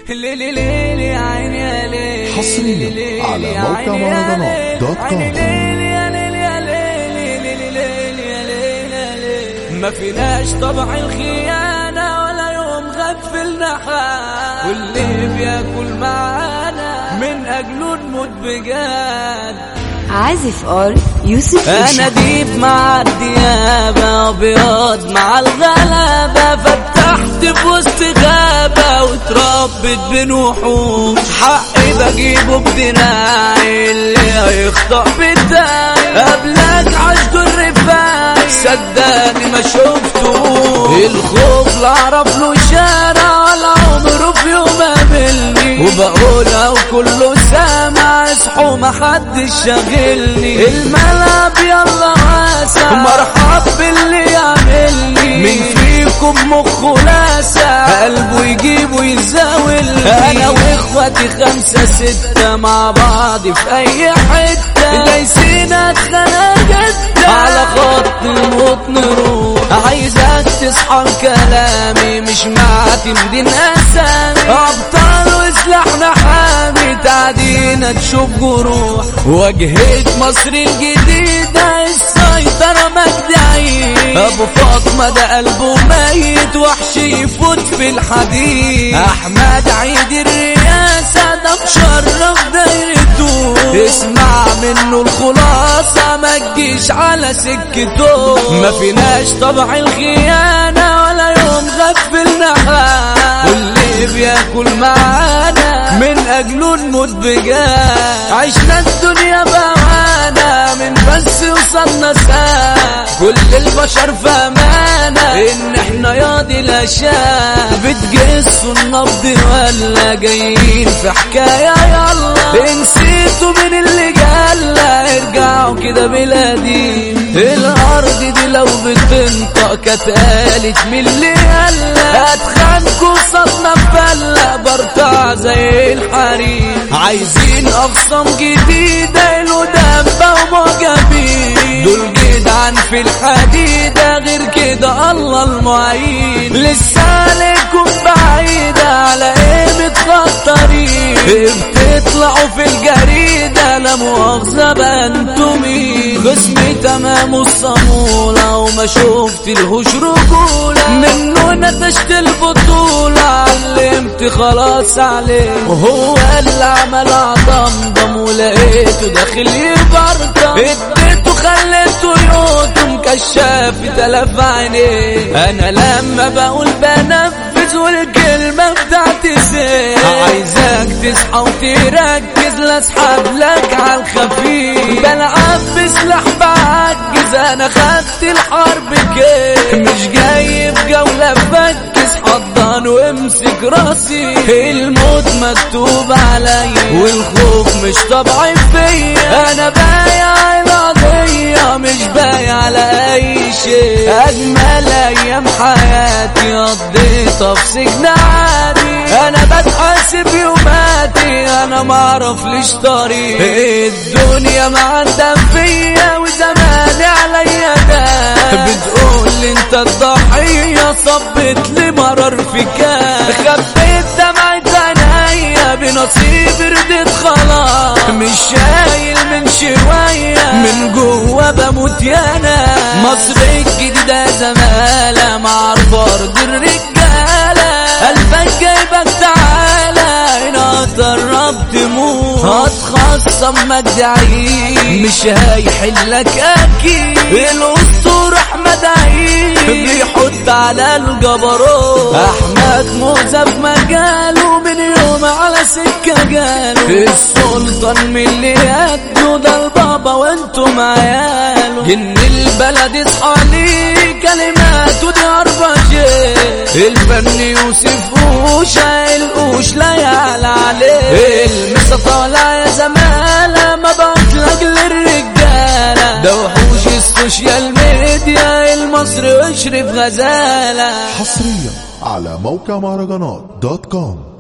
ليلي ليلي يا عيني يا ليلي حصرياً ليلي على يا موقع عيني يا مهرجانات دوت كوم. عيني ليلي يا ليلي يا ليلي ليلي ليلي يا ليلي يا ليلي ما فيناش طبع الخيانة ولا يوم غفلنا حال واللي بياكل معانا من أجله نموت بجد عازف ار يوسف انا إشا. ديب مع الديابة ابيض مع الغلابة فتحت في وسط غابة واتربت بين وحوش حقي بجيبه بدراعي اللي هيخطأ بتاعي قبلك عشت الرفاعي صدقني ما شفته الخوف لا اعرف له شارع ولا عمره في يوم قابلني وبقولها وكله سامع اصحوا ما حدش شاغلني الملعب يلا واسع مرحب باللي يعملني مين فيكم مخه لاسع قلبه يجيب ويزاولني انا واخواتي خمسة ستة مع بعض في اي حتة دايسين اتخانق جدا على خط الموت نروح عايزك تصحى كلامي مش معتمدين اسامي ابطال وسلاحنا حامي تعدينا تشوف جروح واجهة مصر الجديدة السيطرة مجدعين ابو فاطمة ده قلبه ميت وحش يفوت في الحديد احمد عيد الرئاسة ده مشرف دايرته اسمع منه الخلاصة ما تجيش على سكته ما فيناش طبع الخيانة ولا يوم غفلنا حال واللي بياكل معانا من اجله نموت بجد عشنا الدنيا بوانا من بس وصلنا ساعة كل البشر في امانة ان احنا ياضي الاشياء بتجسوا النبض ولا جايين في حكاية يلا نسيتوا من اللي جالا ارجعوا كده بلادي الارض دي لو بتنطق كانت قالت من اللي هلا هتخانقوا صدمة مفلة برطع زي الحريم عايزين اخصام جديدة القدام بقوا معجبين دول جدعان في الحديدة غير كده الله المعين لسه عليكم بعيدة على ايه متخطرين بتطلعوا في الجريدة لا مؤاخذة بقى انتوا مين خصمي تمام الصمولة وما شفت الهوش رجولة منه نتشت البطولة علمت خلاص عليه وهو اللي عمل عضمضم ولقيته داخل يبرطم اديته خليته يوتم كشاف تلف عينيه انا لما بقول بنفذ والكلمة بتاعتي سير عايزك تصحى وتركز لا اسحب لك على الخفيف بلعب بسلاح بعجز انا خدت الحرب كيف مش جاي بجولة فكس حضن وامسك راسي الموت مكتوب عليا والخوف مش طبعي فيا انا بايع القضية مش بايع على اي شيء اجمل ايام حياتي قضيتها في سجن عادي انا بتحاسب يوماتي انا معرف ليش طريق الدنيا ما عندها فيا وزماني عليا ده بتقول لي انت الضحية صبت لي مرار في كاس خبيت دمعة عينيا بنصيب رديت خلاص مش شايل من شوية من جوه بموت يا ناس مصر الجديدة زمالة معرف ارض الرجالة قلبك جايبك تعالى هنا تقرب تموت هتخصم مجدعين مش هيحلك اكيد الاسطور احمد عيد بيحط على الجبروت احمد موزة في مجاله من يوم على سكة جاله السلطان من اللي يده ده البابا وانتم عياله جن البلد اصحى ليه كلماته دي اربجة الفن يوسف وشا القوش لا يعلى عليه المسا طالع يا زمالة ما بعت لاجل الرجالة ده وحوش السوشيال ميديا المصري اشرف غزالة حصريا على موقع مهرجانات دوت كوم